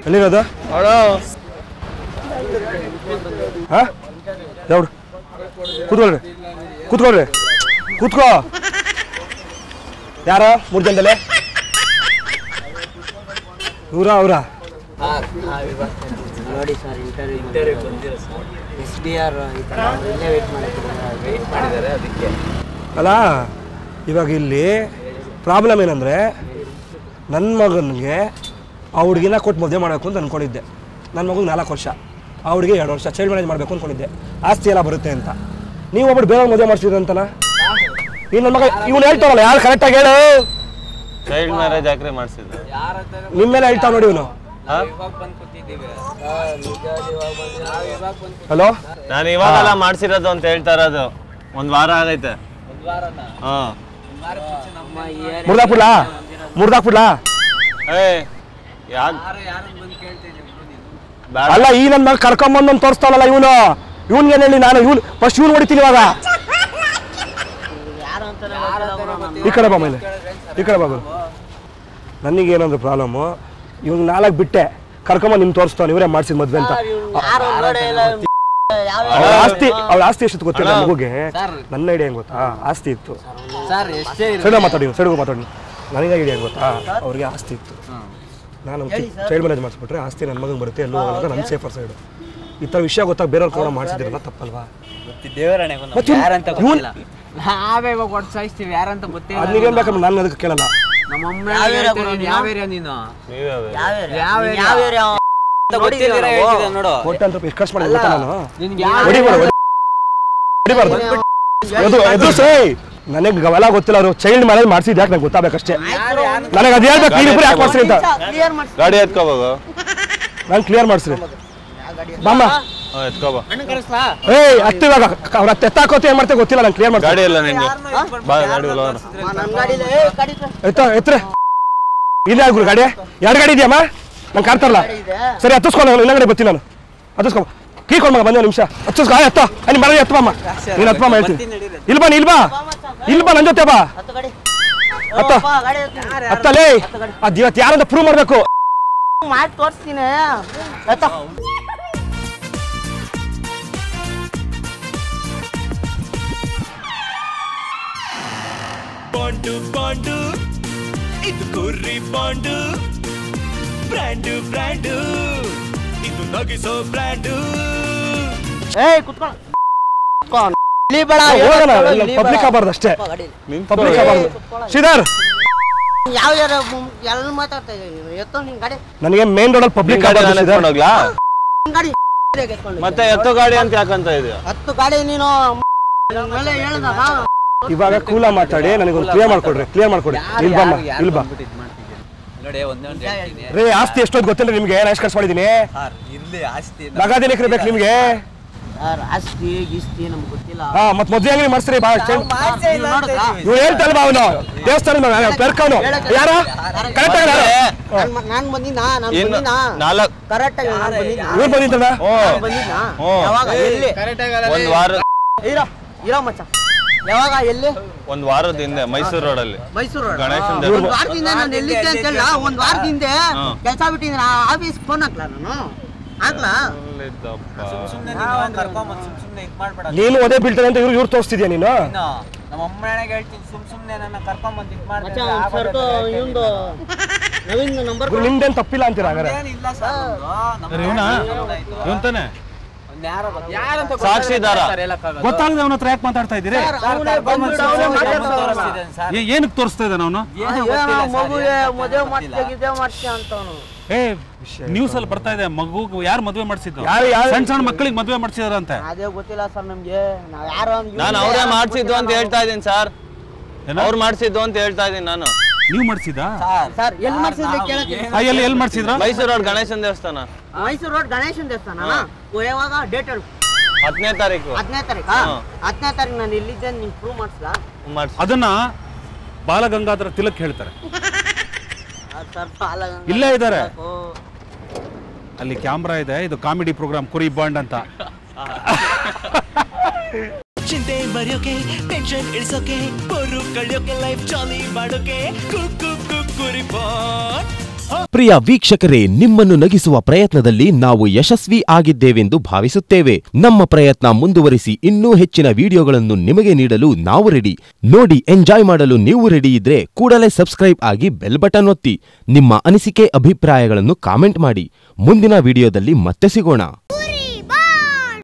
ಎಲ್ಲಿರೋದು ಹಾ ಯಾವ್ದು ಕೂತ್ಕೊಳ್ರಿ ಕೂತ್ಕೊಳ್ರಿ ಕೂತ್ಕೋ ಯಾರ ಮೂರು ಜನದಲ್ಲೇ ಇವ್ರ ಅವ್ರ ನೋಡಿ sir interview interview S D R ಈ ಥರ ಇಲ್ಲೇ ವೇಟ್ ಮಾಡಿದ್ದಾರೆ ಅಲ್ಲ ಇವಾಗ ಇಲ್ಲಿ ಪ್ರಾಬ್ಲಮ್ ಏನಂದರೆ ನನ್ನ ಮಗನಿಗೆ ಆ ಹುಡುಗಿನ ಕೊಟ್ಟು ಮದುವೆ ಮಾಡಬೇಕು ಅಂತ ಅಂದ್ಕೊಂಡಿದ್ದೆ ನನ್ನ ಮಗನಿಗೆ ನಾಲ್ಕು ವರ್ಷ ಆ ಹುಡುಗಿ ಎರಡು ವರ್ಷ ಚೈಲ್ಡ್ ಮ್ಯಾರೇಜ್ ಮಾಡಬೇಕು ಅಂದ್ಕೊಂಡಿದ್ದೆ ಆಸ್ತಿ ಎಲ್ಲ ಬರುತ್ತೆ ಅಂತ ನೀವು ಒಬ್ಬರು ಬೇರೆ ಮದುವೆ ಮಾಡ್ಸಿದ್ರಿ ಅಂತನ ನೀನು ನನ್ನ ಮಗ ಇವನು ಹೇಳ್ತಾವಲ್ಲ ಯಾರು ಕರೆಕ್ಟಾಗಿ ಹೇಳು ಚೈಲ್ಡ್ ಮ್ಯಾರೇಜ್ ಯಾಕ್ರೆ ಮಾಡ್ಸಿದ್ರು ನಿಮ್ಮ ಮೇಲೆ ಹೇಳ್ತಾವ ನೋಡಿ ಇವನು ಹಲೋ ನಾನು ಇವಾಗೆಲ್ಲ ಮಾಡ್ಸಿರೋದು ಅಂತ ಹೇಳ್ತಾ ಇರೋದು ಒಂದ್ ವಾರ ಆಗೈತೆ ಹಾ ಮುರ್ದಾಕ್ಬಿಡ್ಲಾ ಮುರ್ದಾಕ್ಬಿಡ್ಲಾ ಏ ಯಾಕ್ ಬೇಡ ಅಲ್ಲ ಈ ನನ್ನ ಮಗ ಕರ್ಕೊಂಬಂದು ತೋರಿಸ್ತಾವಲ್ಲ ಇವನು ಇವನ್ಗೆ ಹೇಳಿ ನಾನು ಇವ್ನು ಫಸ್ಟ್ ಇವ್ನು ಹೊಡಿತೀನಿ ಇವಾಗ ಈ ಕಡೆ ಬಾ ಮೇಲೆ ಈ ಕಡೆ ಬಾ ಗುರು. ನನಗೆ ಏನಂದ್ರೆ ಪ್ರಾಬ್ಲಮ್ಮು ಇವಾಗ ನಾಲ್ಕು ಬಿಟ್ಟೆ ಕರ್ಕೊಂಬಂದು ನಿಮ್ಗೆ ತೋರಿಸ್ತಾವ ಇವರೇ ಮಾಡ್ಸಿದ ಮದ್ವೆ ಅಂತ ಯಾರು ಒಳಗಡೆ ಇಲ್ಲ ಅವ್ಳ ಆಸ್ತಿ ಅವಳ ಆಸ್ತಿ ಎಷ್ಟಿತ್ತು ಗೊತ್ತಿಲ್ಲ ಮಗುಗೆ ನನ್ನ ಐಡಿಯಾ ಹೆಂಗ್ ಗೊತ್ತಾ ಆಸ್ತಿ ಇತ್ತು ಸರ್ ಎಷ್ಟೇ ಸೈಡ್ ಮಾತಾಡಿ ಸೈಡ್ಗೆ ಮಾತಾಡಿ ನನಗೆ ಐಡಿಯಾ ಹೆಂಗ್ ಗೊತ್ತಾ ಅವ್ರಿಗೆ ಆಸ್ತಿ ಇತ್ತು ನಾನು ಚೈಲ್ಡ್ ಮ್ಯಾರೇಜ್ ಮಾಡಿಸ್ಬಿಟ್ರೆ ಆಸ್ತಿ ನನ್ನ ಮಗನಿಗೆ ಬರುತ್ತೆ ಎಲ್ಲೋ ಹೋಗಲ್ಲ ನನ್ನ ಸೇಫರ್ ಸೈಡು ಈ ಥರ ವಿಷಯ ಗೊತ್ತಾಗ ಬೇರೆಯವ್ರು ಕೂಡ ಮಾಡಿಸಿದಿರಲ್ಲ ತಪ್ಪಲ್ವಾ ದೇವರಣೆ ಮತ್ತೆ ಇವ್ನು- ಯಾರಂತ ಇವ್ನು- ಗೊತ್ತಿಲ್ಲ ನಾವೇ ಇವಾಗ ಒಟ್ಟು ಸಾಯಿಸ್ತೀವಿ ಯಾರಂತ ಗೊತ್ತಿಲ್ಲ ಅದು ನೀವೇನು ಬೇಕಂದ್ರೆ ನಾನು ಅದಕ್ಕೆ ಕೇಳಲ್ಲ ನಮ್ಮ ಅಮ್ಮ ಯಾವ ಏರಿಯಾ ನೀನು ನೀವೇ ಯಾವ ಯಾವ ಏರಿಯಾ ಗೊತ್ತಿಲ್ಲ ನೋಡು ಕೊಟ್ಟೆ ಅಂತ ಎಷ್ಟು ಖರ್ಚು ಮಾಡಿದ್ರೆ ಗೊತ್ತಾ ನಾನು ನಿನ್ಗೆ ಯಾವ ಹೊಡಿಬಾರ್ದು ಹೊಡಿಬಾರ್ದು ಅದು ಅದು ಸೇ ನನಗೆ ಅವೆಲ್ಲ ಗೊತ್ತಿಲ್ಲ ಅವರು ಚೈಲ್ಡ್ ಮ್ಯಾರೇಜ್ ಮಾಡಿಸಿದ್ ಯಾಕೆ ನಂಗೆ ಗೊತ್ತಾಗಬೇಕಷ್ಟೇ ನನಗೆ ಅದು ಹೇಳ್ಬೇಕು ನೀವಿಬ್ಬರು ಯಾಕೆ ಮಾಡಿಸ್ರಿ ಅಂತ ಕ್ಲಿಯರ್ ಮಾಡ್ಸಿ ಗಾಡಿ ಎತ್ಕೋಬೋಗು ನಾನು ಕ್ಲಿಯರ್ ಮಾಡಿಸ್ರಿ ಬಾಮ್ಮ ಹಾ ಎತ್ಕೋಬ ಏಯ್ ಹತ್ತು ಇವಾಗ ಅವ್ರ ಹತ್ತು ಎತ್ತಾಕೋತೆ ಏನ್ ಮಾಡ್ತೇವೆ ಗೊತ್ತಿಲ್ಲ ನಾನು ಕ್ಲಿಯರ್ ಮಾಡ್ತೀನಿ ಗಾಡಿ ಎಲ್ಲ ನಿಂಗೆ ಬಾ ಗಾಡಿ ಹೋಗೋಣ ನನ್ನ ಗಾಡಿಲಿ ಏ ಗಾಡಿ ಎತ್ತ ಎತ್ತರ ಇಲ್ಲ ಗುರು ಗಾಡಿ ಎರಡು ಗಾಡಿ ಇದೆಯಮ್ಮ ನಂಗೆ ಕಾಣ್ತಾರಲ್ಲ ಸರಿ ಹತ್ತಿಸ್ಕೊಂಡು ನಾನು ಇನ್ನೊಂಗಡೆ ಬರ್ತೀನಿ ನಾನು ಹತ್ತಿಸ್ಕೊ ಕೀಕೊಂಡು ಮಗ ಬಂದ ನಿಮಿಷ ಹತ್ತಿಸ್ಕೊ ಎತ್ತ ಅಲ್ಲಿ ಮರ ಎತ್ತಮ್ಮ ನೀನು ಹತ್ತಮ್ಮ ಹೇಳ್ತೀನಿ ಇಲ್ಬಾ ನೀ ಇಲ್ಬಾ ಇಲ್ಬಾ ನನ್ನ ಜೊತೆ ಬಾ ಹತ್ತು ಗಾಡಿ ಹತ್ತ ಅಪ್ಪ, ಗಾಡಿ ಹತ್ತು. ಹತ್ತಲೇ ಅದು ಇವತ್ತು ಯಾರಂತ ಪ್ರೂವ್ ಮಾಡಬೇಕು ಮಾಡಿ ತೋರಿಸ್ತೀನಿ ಎತ್ತ ಬಾಂಡು ಬಾಂಡು ಇದು ಕುರ್ರಿ ಬಾಂಡು ಬ್ರ್ಯಾಂಡು ಬ್ರ್ಯಾಂಡು ಇದು ನಗಿಸೋ ಬ್ರ್ಯಾಂಡು ಏಯ್ ಕುತ್ಕೊಳ್ಳ ಕುತ್ಕೊಳ್ಳ. ಇಲ್ಲಿ ಬೇಡ ಹೋಗೋಣ ಇಲ್ಲಿ ಬೇಡ. ಪಬ್ಲಿಕ್ ಆಗಬಾರ್ದು ಅಷ್ಟೇ ಅಪ್ಪ, ಗಾಡಿಲಿ. ಪಬ್ಲಿಕ್ ಆಗಬಾರ್ದು ಶ್ರೀಧರ್ ಯಾವ ಯಾರ ಎಲ್ಲ ಮಾತಾಡ್ತಾ ಇದ್ದೀನಿ ನೀನು ಎತ್ತೋ ನಿನ್ ಗಾಡಿ ನನಗೆ ಮೇನ್ ರೋಡಲ್ಲಿ ಪಬ್ಲಿಕ್ ಗಾಡಿ ಆಗಬಾರ್ದು ನಾನು ಶ್ರೀಧರ್ ಎತ್ಕೊಂಡು ಹೋಗ್ಲಾ ನಿನ್ ಗಾಡಿ ಎತ್ಕೊಂಡು ಮತ್ತೆ ಎತ್ತೋ ಗಾಡಿ ಅಂತ ಯಾಕಂತ ಇದೆಯಾ ಹತ್ತು ಗಾಡಿ ನೀನು ಮೇಲೆ ಹೇಳ್ದಾಗ ಇವಾಗ ಕೂಲ ಮಾತಾಡಿ ನನಗೊಂದು ಕ್ಲಿಯರ್ ಮಾಡ್ಕೊಡ್ರಿ ಕ್ಲಿಯರ್ ಮಾಡ್ಕೊಡಿ ಇಲ್ಲಿ ಬಮ್ಮ ಇಲ್ಲಿ ಬಾ ನೋಡಿ ಒಂದೇ ಒಂದು ಹೇಳ್ತೀನಿ ರೇ ಆಸ್ತಿ ಎಷ್ಟೊತ್ತು ಗೊತ್ತಿಲ್ಲ ನಿಮ್ಗೆ ನಾನು ಎಷ್ಟು ಖರ್ಚು ಮಾಡಿದ್ದೀನಿ ಸರ್ ಇರ್ಲಿ ಆಸ್ತಿ ನಗದಿನಕ್ಕೆ ಬೇಕು ನಿಮ್ಗೆ ಯಾರ್ ಆಸ್ತಿ ಗೀಸ್ತಿ ನಮ್ಗೆ ಗೊತ್ತಿಲ್ಲ ಹಾ ಮತ್ ಮದ್ವೆ ಅಂಗಡಿ ಮಾಡಿಸ್ರಿ ಬಾ ಮಾಡ್ಸೇ ಇಲ್ಲ ಅಂತ ಇದ್ದೀವಿ. ಇವ್ನು ಹೇಳ್ತಲ್ವಾ ಅವನು ದೇವಸ್ಥಾನ ಪೆರ್ಕವನು ಯಾರ ಕರೆಕ್ಟ್ ಆಗಿ ನಾನ್ ಮ- ನಾನ್ ಬಂದಿನಾ ನಾನ್ ಇನ್ನು ಬಂದಿನಾ ನಾಲ್ಕು ಕರೆಕ್ಟ್ ಆಗಿ ನಾನ್ ಬಂದಿದ್ನಾ ಇವ್ನು ಬಂದಿದ್ದಣ್ಣ ನಾನ್ ಬಂದಿದ್ನಾ ಹ್ಞೂ. ಯಾವಾಗ ಎಲ್ಲಿ ಒಂದ್ ವಾರ ಇರೋ ಇರೋ ಮಚ್ಚ ಯಾವಾಗ ಎಲ್ಲಿ ಒಂದ್ ವಾರದ ಹಿಂದೆ ಮೈಸೂರು ರೋಡಲ್ಲಿ ಮೈಸೂರು road. ಗಣೇಶನ್ ಒಂದ್ ದೇವಸ್ಥಾನ. ವಾರದಿಂದ ನಾನು ಎಲ್ಲಿದ್ದೆ ಅಂತ ಹೇಳ ಒಂದ್ ವಾರದಿಂದ ಹಾ. ಕೆಲಸ ಬಿಟ್ಟಿದ್ದೀನಿ ಆಫೀಸ್ ಫೋನ್ ಹಾಕ್ಲಾ ನಾನು ಹಾಕ್ಲಾ ಅಲ್ಲಿದ್ದಪ್ಪ. ಸುಮ್ನೆ ನೀನು ಕರ್ಕೊಂಬಂದ್ ಸುಮ್ ಸುಮ್ನೆ ಇದ್ ಮಾಡ್ಬೇಡ ನೀನು ಅದೇ ಬೀಳ್ತಾನೆ ಅಂತ ಇವ್ರು ಇವ್ರು ತೋರಿಸ್ತಿದ್ಯಾ ನೀನು ನೀನು ನಮ್ಮ ಅಮ್ಮನೆಗೆ ಹೇಳ್ತೀನಿ ಸುಮ್ ಸುಮ್ನೆ ನನ್ನ ಕರ್ಕೊಂಬಂದ್ ಇದ್ ಮಚ್ಚ ಮಾಡ್ತೀನಿ ಒಂದ್ ಸರ್ತು ಇವಂದು ನವೀನ್ ನಂಬರ್ ಗುರು ನಿಮ್ದೇನ್ ತಪ್ಪಿಲ್ಲ ಅಂತೀರ ಹಂಗಾರೆ ಏನಿಲ್ಲ ಸರ್ ಇವನ್ ತಾನೆ ಯಾರಂತ ಸಾಕ್ಷಿದಾರ ಗೊತ್ತಾಗದೆ ಅವನ ಹತ್ರ ಯಾಕೆ ಮಾತಾಡ್ತಾ ಇದ್ದೀರಿ ಏ- ಏನಕ್ಕೆ ತೋರಿಸ್ತಾ ಇದ್ದಾನೆ ಅವನು ಮಗುಗೆ ಮದುವೆ ಮಾಡ್ತೀಯ ಗಿದ್ದೆ ಮಾಡ್ತೀಯ ಅಂತವನು ಏ ನ್ಯೂಸ್ ಅಲ್ಲಿ ಬರ್ತಾ ಇದೆ ಮಗು ಯಾರು ಮದ್ವೆ ಮಾಡಿಸಿದ್ದು ಯಾರು ಯಾರು ಸಣ್ಣ ಸಣ್ಣ ಮಕ್ಕಳಿಗೆ ಮದ್ವೆ ಮಾಡಿಸಿದಾರಂತೆ ಅದೇ ಗೊತ್ತಿಲ್ಲ ಸರ್ ನಮ್ಗೆ ನಾವ್ ಯಾರು ಅಂತ ನಾನು ಅವರೇ ಮಾಡ್ಸಿದ್ದು ಅಂತ ಹೇಳ್ತಾ ಇದ್ದೀನಿ ಸರ್ ಏನೋ? ಅವ್ರು ಮಾಡ್ಸಿದ್ದು ಅಂತ ಹೇಳ್ತಾ ಇದ್ದೀನಿ ನಾನು ನೀವು ಮಾಡಿಸಿದಾ ಸರ್ ಎಲ್ಲಿ ಮಾಡ್ಸಿದ್ರಿ ಕೇಳಕ್ಕೆ ಎಲ್ಲಿ ಎಲ್ಲಿ ಮಾಡಿಸಿದ್ರ ಮೈಸೂರು ರೋಡ್ ಗಣೇಶನ್ ದೇವಸ್ಥಾನ ಮೈಸೂರು ರೋಡ್ ಗಣೇಶನ್ ದೇವಸ್ಥಾನ ಓ, ಯಾವಾಗ ಡೇಟ್ ಹೇಳು ಹತ್ತನೇ ತಾರೀಕು ಹತ್ತನೇ ತಾರೀಕ ಹತ್ತನೇ ತಾರೀಕು ನಾನು ಎಲ್ಲಿದ್ದೆ ನಿಂಗೆ ಪ್ರೂವ್ ಮಾಡಿಸ್ಲಾ ಮಾಡ್ಸಿ ಅದನ್ನ ಬಾಲಗಂಗಾಧರ ತಿಲಕ್ ಹೇಳ್ತಾರೆ ಸರ್ ಪಾಲ ಇಲ್ಲೇ ಇದ್ದಾರೆ ಅಲ್ಲಿ ಕ್ಯಾಮ್ರಾ ಇದೆ ಇದು ಕಾಮಿಡಿ ಪ್ರೋಗ್ರಾಮ್ ಕುರಿ ಬಾಂಡ್ ಅಂತ ಚಿಂತೆ ಮರೆಯೋಕೆ ಟೆನ್ಷನ್ ಇಳಿಸೋಕೆ ಬರು ಕಳಿಯೋಕೆ ಲೈಫ್ ಜಾಲಿ ಮಾಡೋಕೆ ಕುಕ್ಕು ಕುಕ್ಕುರಿ ಬಾಂಡ್ ಪ್ರಿಯ ವೀಕ್ಷಕರೇ ನಿಮ್ಮನ್ನು ನಗಿಸುವ ಪ್ರಯತ್ನದಲ್ಲಿ ನಾವು ಯಶಸ್ವಿ ಆಗಿದ್ದೇವೆಂದು ಭಾವಿಸುತ್ತೇವೆ ನಮ್ಮ ಪ್ರಯತ್ನ ಮುಂದುವರಿಸಿ ಇನ್ನೂ ಹೆಚ್ಚಿನ ವಿಡಿಯೋಗಳನ್ನು ನಿಮಗೆ ನೀಡಲು ನಾವು ರೆಡಿ ನೋಡಿ ಎಂಜಾಯ್ ಮಾಡಲು ನೀವು ರೆಡಿ ಇದ್ರೆ ಕೂಡಲೇ ಸಬ್ಸ್ಕ್ರೈಬ್ ಆಗಿ ಬೆಲ್ ಬಟನ್ ಒತ್ತಿ ನಿಮ್ಮ ಅನಿಸಿಕೆ ಅಭಿಪ್ರಾಯಗಳನ್ನು ಕಾಮೆಂಟ್ ಮಾಡಿ ಮುಂದಿನ ವಿಡಿಯೋದಲ್ಲಿ ಮತ್ತೆ ಸಿಗೋಣ